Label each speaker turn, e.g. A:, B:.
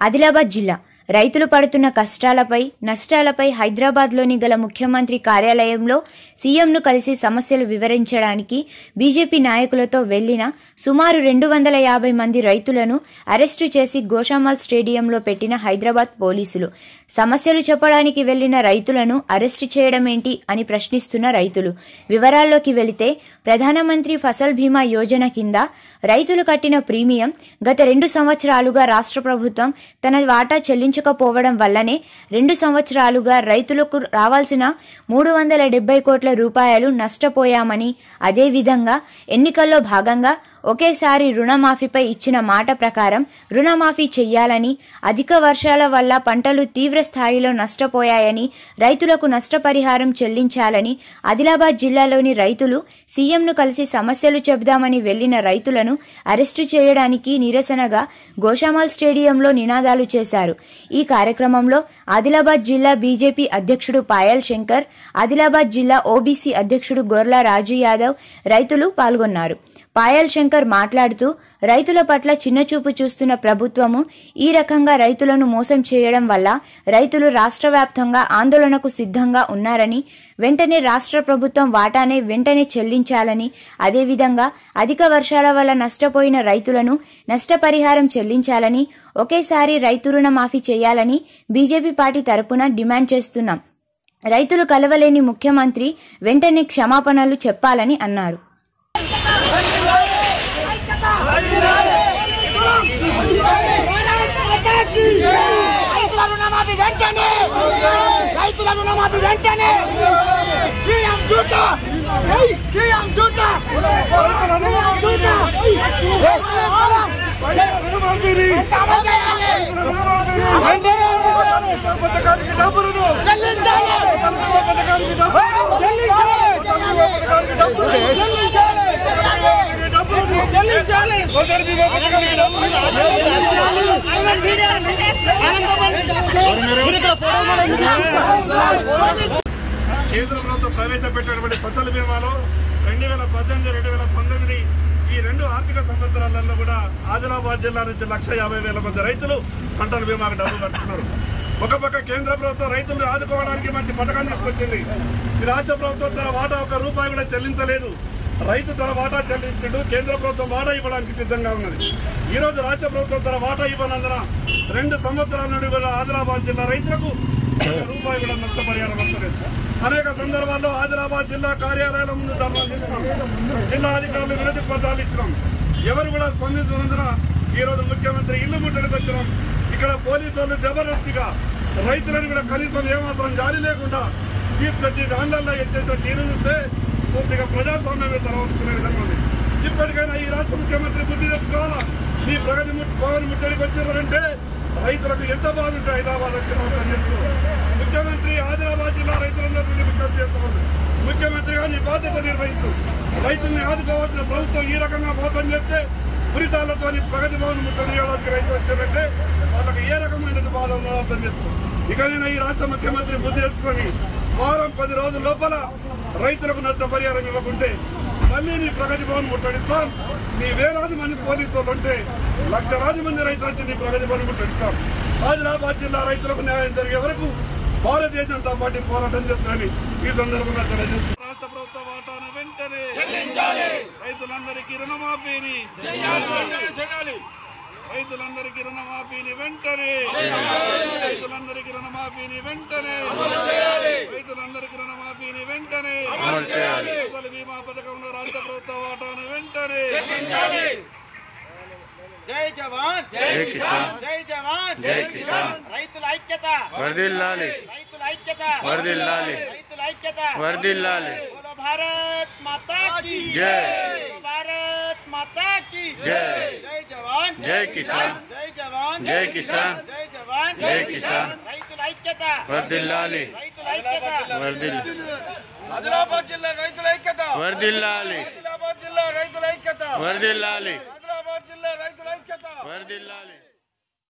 A: ఆదిలాబాద్ జిల్లా రైతులు పడుతున్న కష్టాలపై నష్టాలపై హైదరాబాద్లోని గల ముఖ్యమంత్రి కార్యాలయంలో సీఎంను కలిసి సమస్యలు వివరించడానికి బీజేపీ నాయకులతో వెళ్లిన సుమారు రెండు వందల యాభై మంది రైతులను అరెస్టు చేసి గోషామల్ స్టేడియంలో పెట్టిన హైదరాబాద్ పోలీసులు సమస్యలు చెప్పడానికి వెళ్లిన రైతులను అరెస్టు చేయడమేంటి అని ప్రశ్నిస్తున్న రైతులు వివరాల్లోకి వెళితే ప్రధానమంత్రి ఫసల్ బీమా యోజన కింద రైతులు కట్టిన ప్రీమియం గత రెండు సంవత్సరాలుగా రాష్ట్ర ప్రభుత్వం తన వాటా చెల్లించకపోవడం వల్లనే రెండు సంవత్సరాలుగా రైతులకు రావాల్సిన మూడు వందల డెబ్బై కోట్ల రూపాయలు నష్టపోయామని అదేవిధంగా ఎన్నికల్లో భాగంగా ఒకేసారి రుణమాఫీపై ఇచ్చిన మాట ప్రకారం రుణమాఫీ చెయ్యాలని అధిక వర్షాల వల్ల పంటలు తీవ్ర స్థాయిలో నష్టపోయాయని రైతులకు నష్టపరిహారం చెల్లించాలని ఆదిలాబాద్ జిల్లాలోని రైతులు సీఎంను కలిసి సమస్యలు చెబుదామని వెళ్లిన రైతులను అరెస్టు చేయడానికి నిరసనగా గోషామాల్ స్టేడియంలో నినాదాలు చేశారు ఈ కార్యక్రమంలో ఆదిలాబాద్ జిల్లా బీజేపీ అధ్యక్షుడు పాయల్ శంకర్ ఆదిలాబాద్ జిల్లా ఓబీసీ అధ్యక్షుడు గొర్ల రాజు యాదవ్ రైతులు పాల్గొన్నారు పాయల్ శంకర్ మాట్లాడుతూ రైతుల పట్ల చిన్నచూపు చూస్తున్న ప్రభుత్వము ఈ రకంగా రైతులను మోసం చేయడం వల్ల రైతులు రాష్ట్ర వ్యాప్తంగా ఆందోళనకు సిద్ధంగా ఉన్నారని వెంటనే రాష్ట్ర ప్రభుత్వం వాటానే వెంటనే చెల్లించాలని అదేవిధంగా అధిక వర్షాల వల్ల నష్టపోయిన రైతులను నష్టపరిహారం చెల్లించాలని ఒకేసారి రైతు రుణ మాఫీ చేయాలని బీజేపీ పార్టీ తరపున డిమాండ్ చేస్తున్నాం రైతులు కలవలేని ముఖ్యమంత్రి వెంటనే క్షమాపణలు చెప్పాలని అన్నారు
B: రైతుల రుణమాఫీ వెంటనే రైతుల రుణమాఫీ వెంటనే సీఎం జూట సీఎం జూట సీఎం జూట చెల్లించాలి
C: కేంద్ర ప్రభుత్వం ప్రవేశపెట్టినటువంటి ఫసల్ బీమాలో రెండు వేల పద్దెనిమిది రెండు వేల పంతొమ్మిది ఈ రెండు ఆర్థిక సంవత్సరాలలో కూడా ఆదిలాబాద్ జిల్లా నుంచి లక్ష యాభై వేల మంది రైతులు పంటల బీమాకు డబ్బులు కట్టుకున్నారు ఒక పక్క కేంద్ర ప్రభుత్వం రైతులను ఆదుకోవడానికి మంచి పథకం తీసుకొచ్చింది ఈ రాష్ట్ర ప్రభుత్వం తన వాటా ఒక రూపాయి కూడా చెల్లించలేదు రైతు తన వాటా చెల్లించడు కేంద్ర ప్రభుత్వం వాటా ఇవ్వడానికి సిద్ధంగా ఉన్నది ఈ రోజు రాష్ట్ర ప్రభుత్వం తన వాటా ఇవ్వనందున రెండు సంవత్సరాల నుండి కూడా ఆదిలాబాద్ జిల్లా రైతులకు ఒక రూపాయి కూడా నష్టపరిహారం వస్తలేదు అనేక సందర్భాల్లో ఆదిలాబాద్ జిల్లా కార్యాలయాల ముందు ధర్నా చేసినాం జిల్లా అధికారులు వినతి పత్రాలు ఇచ్చినాం ఎవరు కూడా స్పందించినందున ఈ రోజు ముఖ్యమంత్రి ఇల్లు ముట్టడికి వచ్చినాం ఇక్కడ పోలీసులు జబర్దస్తిగా రైతులను కూడా కనీసం ఏమాత్రం జాలి లేకుండా తీసుకొచ్చి ఆందోళన ఎత్తేసిన తీరు చూస్తే పూర్తిగా ప్రజాస్వామ్యమే తలవంచుకునే విధంగా ఉంది ఇప్పటికైనా ఈ రాష్ట్ర ముఖ్యమంత్రి బుద్ధి తెచ్చుకోవాలా మీ ప్రగతి ముట్- పవన్ ముట్టడికి వచ్చారంటే రైతులకు ఎంత బాగుంటే హైదరాబాద్ వచ్చిన చెప్తూ ముఖ్యమంత్రి ఆదిలాబాద్ జిల్లా రైతులందరినీ విజ్ఞప్తి చేస్తా ఉంది ముఖ్యమంత్రిగా నీ బాధ్యత నిర్వహిస్తూ రైతుల్ని ఆదుకోవాల్సిన ప్రభుత్వం ఈ రకంగా మోసం చేస్తే ఉరితాలతో ప్రగతి భవన్ ముట్టడి చేయడానికి రైతులు వచ్చారంటే వాళ్ళకి ఏ రకమైన బాధ ఉన్నదో అర్థం చేసుకో ఇక నేను ఈ రాష్ట్ర ముఖ్యమంత్రి బుద్ధి తెచ్చుకొని వారం పది రోజుల లోపల రైతులకు నష్టపరిహారం ఇవ్వకుంటే మళ్ళీ నీ ప్రగతి భవన్ ముట్టడిస్తాం నీ వేలాది మంది పోలీసులు ఉంటే లక్షలాది మంది రైతులు వచ్చి నీ ప్రగతి భవన్ ముట్టడిస్తాం ఆదిలాబాద్ జిల్లా రైతులకు న్యాయం జరిగే వరకు భారతీయ జనతా పార్టీ పోరాటం చేస్తుందని ఈ సందర్భంగా తెలియజేస్తుంది రాష్ట్ర ప్రభుత్వ వాటాను వెంటనే రైతులందరికీ రుణమాఫీని చేయాలి రైతులందరికీ రుణమాఫీని వెంటనే రైతులందరికీ రుణమాఫీని వెంటనే రైతులందరికీ రుణమాఫీని వెంటనే ఫసల్ బీమా పథకంలో రాష్ట్ర ప్రభుత్వ వాటాను వెంటనే
B: జై జవాన్
D: జై కిసాన్
B: జై జవాన్
D: జై కిసాన్
B: రైతుల ఐక్యత
D: వర్దిల్లాలి
B: రైతుల ఐక్యత
D: వర్దిల్లాలి
B: రైతుల ఐక్యత
D: వర్దిల్లాలి
B: बोलो भारत माता की
D: जय।
B: बोलो भारत माता की
D: जय।
B: जय जवान
D: जय किसान
B: जय जवान
D: जय किसान
B: जय जवान
D: जय किसान
B: రైతుల ఐక్యత
D: వర్దిల్లాలి
B: రైతుల ఐక్యత
D: వర్దిల్
C: ఆదిలాబాద్ జిల్లా రైతుల ఐక్యత
D: వర్దిల్లాలి
C: ఆదిలాబాద్ జిల్లా రైతుల ఐక్యత
D: వర్దిల్లాలి
C: ఆదిలాబాద్ జిల్లా రైతుల ఐక్యత
D: వర్దిల్లాలి